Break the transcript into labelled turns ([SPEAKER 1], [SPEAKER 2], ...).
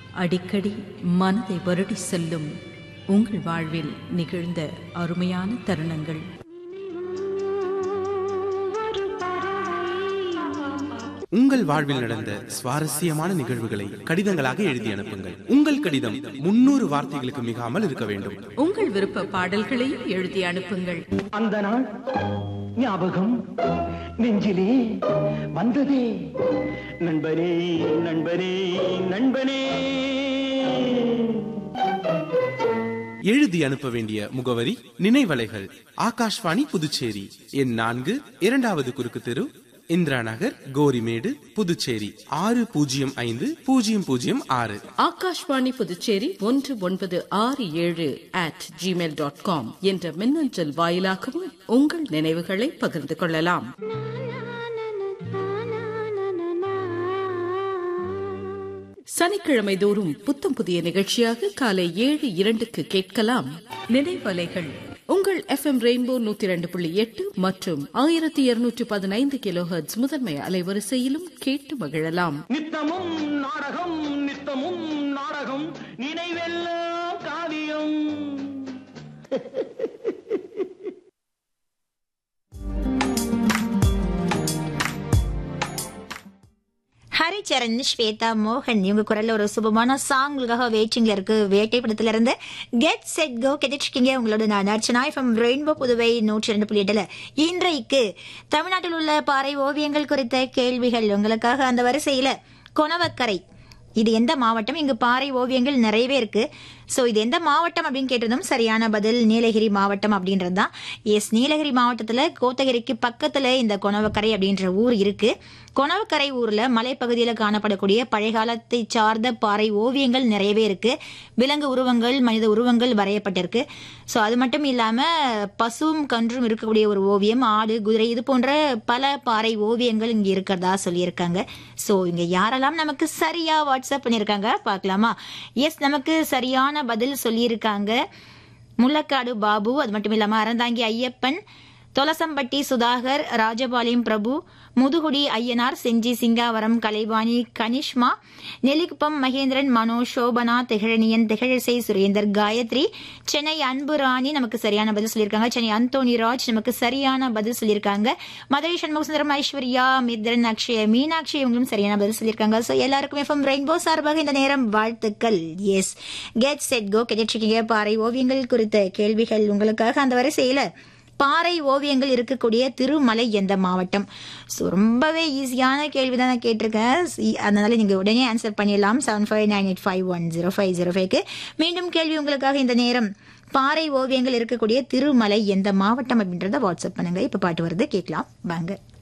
[SPEAKER 1] அடிக்கடி மனதை வருடி செல்லும் உங்கள் வாழ்வில் நிகழ்ந்த அருமையான தருணங்கள்
[SPEAKER 2] உங்கள் வாழ்வில் நடந்த சுவாரஸ்யமான நிகழ்வுகளை கடிதங்களாக எழுதி அனுப்புங்கள் உங்கள் கடிதம் முன்னூறு வார்த்தைகளுக்கு மிகாமல் இருக்க வேண்டும்
[SPEAKER 1] உங்கள் விருப்ப பாடல்களையும் எழுதி அனுப்புங்கள்
[SPEAKER 3] அந்த நாள் ஞாபகம் நெஞ்சிலே வந்ததே நண்பனே நண்பனே நண்பனே
[SPEAKER 2] எழுதி அனுப்ப வேண்டிய முகவரி நினைவலைகள் ஆகாஷ்வாணி புதுச்சேரி எண் நான்கு இரண்டாவது குறுக்கு தெரு இந்திரா நகர் கோரிமேடு புதுச்சேரி ஆறு பூஜ்ஜியம் ஐந்து பூஜ்ஜியம் பூஜ்ஜியம் ஆறு
[SPEAKER 4] ஆகாஷ்வாணி புதுச்சேரி ஒன்று ஒன்பது ஆறு ஏழு அட் ஜிமெயில் டாட் காம் என்ற மின்னஞ்சல் வாயிலாகவும் உங்கள் நினைவுகளை பகிர்ந்து கொள்ளலாம் சனிக்கிழமை தோறும் புத்தம் புதிய நிகழ்ச்சியாக காலை ஏழு இரண்டுக்கு கேட்கலாம்
[SPEAKER 1] நினைவலைகள்
[SPEAKER 4] உங்கள் எஃப்எம் ரெயின்போ நூத்தி இரண்டு புள்ளி எட்டு மற்றும் ஆயிரத்தி இருநூற்றி பதினைந்து கிலோஹெர்ட்ஸ் முதன்மை அலைவரிசையிலும் கேட்டு மகிழலாம்
[SPEAKER 3] நித்தமும் நாடகம் நித்தமும் நாடகம் நினைவெல்லாம் காவியம்
[SPEAKER 5] ஹரிச்சரண் ஸ்வேதா மோகன் இவங்க குரல்ல ஒரு சுபமான சாங் உங்களுக்காக வெயிட்டிங்ல இருக்கு வேட்டை படத்துல இருந்து கெட் செட் கோ கிடைச்சிருக்கீங்க உங்களோட நான் அர்ச்சனா ஃப்ரம் ரெயின்போ புதுவை நூற்றி ரெண்டு புள்ளி எட்டுல இன்றைக்கு தமிழ்நாட்டில் உள்ள பாறை ஓவியங்கள் குறித்த கேள்விகள் உங்களுக்காக அந்த வரிசையில கொணவக்கரை இது எந்த மாவட்டம் இங்கு பாறை ஓவியங்கள் நிறையவே இருக்கு சோ இது எந்த மாவட்டம் அப்படின்னு கேட்டதும் சரியான பதில் நீலகிரி மாவட்டம் அப்படின்றது தான் எஸ் நீலகிரி மாவட்டத்துல கோத்தகிரிக்கு பக்கத்துல இந்த கொணவக்கரை அப்படின்ற ஊர் இருக்கு கொணவக்கரை ஊர்ல மலைப்பகுதியில காணப்படக்கூடிய பழைய காலத்தை சார்ந்த பாறை ஓவியங்கள் நிறையவே இருக்கு விலங்கு உருவங்கள் மனித உருவங்கள் வரையப்பட்டிருக்கு சோ அது மட்டும் இல்லாம பசுவும் கன்றும் இருக்கக்கூடிய ஒரு ஓவியம் ஆடு குதிரை இது போன்ற பல பாறை ஓவியங்கள் இங்க இருக்கிறதா சொல்லியிருக்காங்க சோ இங்க யாரெல்லாம் நமக்கு சரியா வாட்ஸ்அப் பண்ணியிருக்காங்க பார்க்கலாமா எஸ் நமக்கு சரியான பதில் சொல்லியிருக்காங்க முள்ளக்காடு பாபு அது மட்டும் இல்லாம அறந்தாங்கி ஐயப்பன் தொலசம்பட்டி சுதாகர் ராஜபாளையம் பிரபு முதுகுடி ஐயனார் செஞ்சி சிங்காவரம் கலைவாணி கனிஷ்மா நெல்லிக்குப்பம் மகேந்திரன் மனோ சோபனா திகழனியன் திகழசை சுரேந்தர் காயத்ரி சென்னை அன்பு ராணி நமக்கு சரியான பதில் சொல்லியிருக்காங்க சென்னை அந்தோனி ராஜ் நமக்கு சரியான பதில் சொல்லியிருக்காங்க மதுரை சண்முகசுந்தரம் ஐஸ்வர்யா மித்ரன் அக்ஷய மீனாட்சி இவங்களும் சரியான பதில் சொல்லியிருக்காங்க ஸோ எல்லாருக்கும் எஃப்எம் ரெயின்போ சார்பாக இந்த நேரம் வாழ்த்துக்கள் எஸ் கெட் செட் கோ கிடைச்சிருக்கீங்க பாறை ஓவியங்கள் குறித்த கேள்விகள் உங்களுக்காக அந்த வரிசையில பாறை ஓவியங்கள் இருக்கக்கூடிய திருமலை எந்த மாவட்டம் ஸோ ரொம்பவே ஈஸியான கேள்வி தான் நான் கேட்டிருக்கேன் சி- அதனால நீங்க உடனே ஆன்சர் பண்ணிடலாம் seven five nine eight five one zero five zero ஃபைவ்க்கு மீண்டும் கேள்வி உங்களுக்காக இந்த நேரம் பாறை ஓவியங்கள் இருக்கக்கூடிய திருமலை எந்த மாவட்டம் அப்படின்றத வாட்ஸ்அப் பண்ணுங்க இப்ப பாட்டு வருது கேட்கலாம் வாங்க